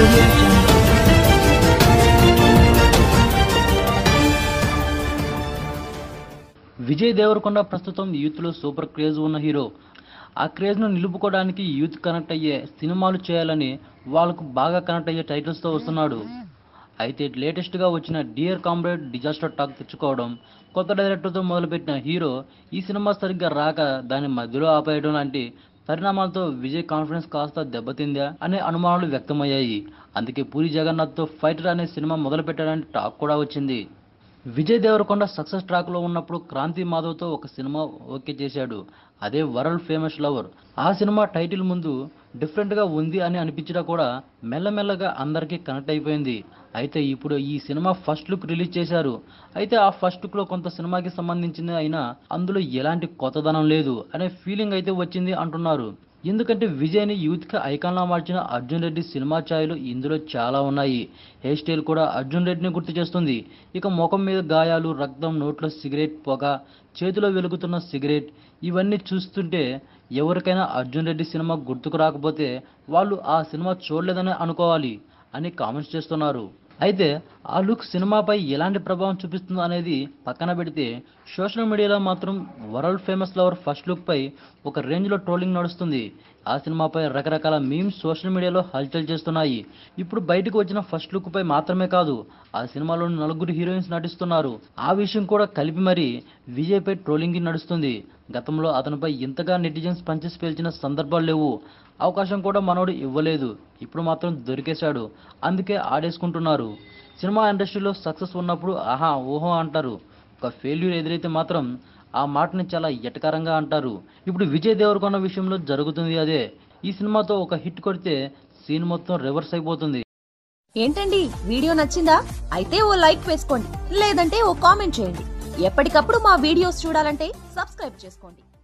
audio jungle. Vijay Devarakonda ప్రస్తుతం యూత్లో super craze ఉన్న హీరో ఆ క్రేజ్ను నిలుపుకోవడానికి యూత్ కనెక్ట్ అయ్యే సినిమాలు చేయాలని వాళ్ళకు బాగా కనెక్ట్ అయ్యే టైటిల్స్తో వస్తున్నాడు అయితే లేటెస్ట్గా వచ్చిన డియర్ కామ్రేడ్ డిజాస్టర్ టాక్ తెచ్చుకోవడం కొత్త డైరెక్టర్తో మొదలుపెట్టిన హీరో ఈ సినిమా సరిగ్గా రాక దాని మధ్యలో ఆపేయడం లాంటి పరిణామాలతో విజయ్ కాన్ఫిడెన్స్ కాస్త దెబ్బతిందా అనే అనుమానాలు వ్యక్తమయ్యాయి అందుకే పూరి జగన్నాథ్తో ఫైటర్ అనే సినిమా మొదలుపెట్టాడని టాక్ కూడా వచ్చింది విజయ్ దేవరకొండ సక్సెస్ ట్రాక్ లో ఉన్నప్పుడు క్రాంతి మాధవ్తో ఒక సినిమా ఓకే చేశాడు అదే వరల్డ్ ఫేమస్ లవర్ ఆ సినిమా టైటిల్ ముందు డిఫరెంట్ గా ఉంది అని అనిపించినా కూడా మెల్లమెల్లగా అందరికీ కనెక్ట్ అయిపోయింది అయితే ఇప్పుడు ఈ సినిమా ఫస్ట్ లుక్ రిలీజ్ చేశారు అయితే ఆ ఫస్ట్ లుక్ లో కొంత సినిమాకి సంబంధించింది అయినా అందులో ఎలాంటి కొత్తదనం లేదు అనే ఫీలింగ్ అయితే వచ్చింది అంటున్నారు ఎందుకంటే విజయ్ని యూత్కి ఐకాన్లా మార్చిన అర్జున్ రెడ్డి సినిమా ఛాయలు ఇందులో చాలా ఉన్నాయి హెయిర్ స్టైల్ కూడా అర్జున్ రెడ్డిని గుర్తు చేస్తుంది ఇక ముఖం మీద గాయాలు రక్తం నోట్లో సిగరెట్ పొగ చేతిలో వెలుగుతున్న సిగరెట్ ఇవన్నీ చూస్తుంటే ఎవరికైనా అర్జున్ రెడ్డి సినిమా గుర్తుకు రాకపోతే వాళ్ళు ఆ సినిమా చూడలేదని అనుకోవాలి అని కామెంట్స్ చేస్తున్నారు అయితే ఆ లుక్ సినిమాపై ఎలాంటి ప్రభావం చూపిస్తుందో అనేది పక్కన పెడితే సోషల్ మీడియాలో మాత్రం World Famous Lover first look పై ఒక రేంజ్లో ట్రోలింగ్ నడుస్తుంది ఆ సినిమాపై రకరకాల మీమ్స్ సోషల్ మీడియాలో హల్చల్ చేస్తున్నాయి ఇప్పుడు బయటకు వచ్చిన ఫస్ట్ లుక్ పై మాత్రమే కాదు ఆ సినిమాలో నలుగురు హీరోయిన్స్ నటిస్తున్నారు ఆ విషయం కూడా కలిపి మరీ విజయ్ పై ట్రోలింగ్ నడుస్తుంది గతంలో అతనిపై ఇంతగా నెటిజన్స్ పంచెస్ పేల్చిన సందర్భాలు లేవు అవకాశం కూడా మనోడు ఇవ్వలేదు ఇప్పుడు మాత్రం దొరికేశాడు అందుకే ఆడేసుకుంటున్నారు సినిమా ఇండస్ట్రీలో సక్సెస్ ఉన్నప్పుడు ఆహా ఓహో అంటారు ఒక ఫెయిల్యూర్ ఎదురైతే మాత్రం ఆ మాటని చాలా ఎటకారంగా అంటారు ఇప్పుడు విజయ్ దేవరకొండ విషయంలో జరుగుతుంది అదే ఈ సినిమాతో ఒక హిట్ కొడితే సీన్ మొత్తం రివర్స్ అయిపోతుంది ఏంటండి వీడియో నచ్చిందా అయితే ఓ లైక్ వేసుకోండి లేదంటే ఓ కామెంట్ చేయండి ఎప్పటికప్పుడు మా వీడియోస్ చూడాలంటే సబ్స్క్రైబ్ చేసుకోండి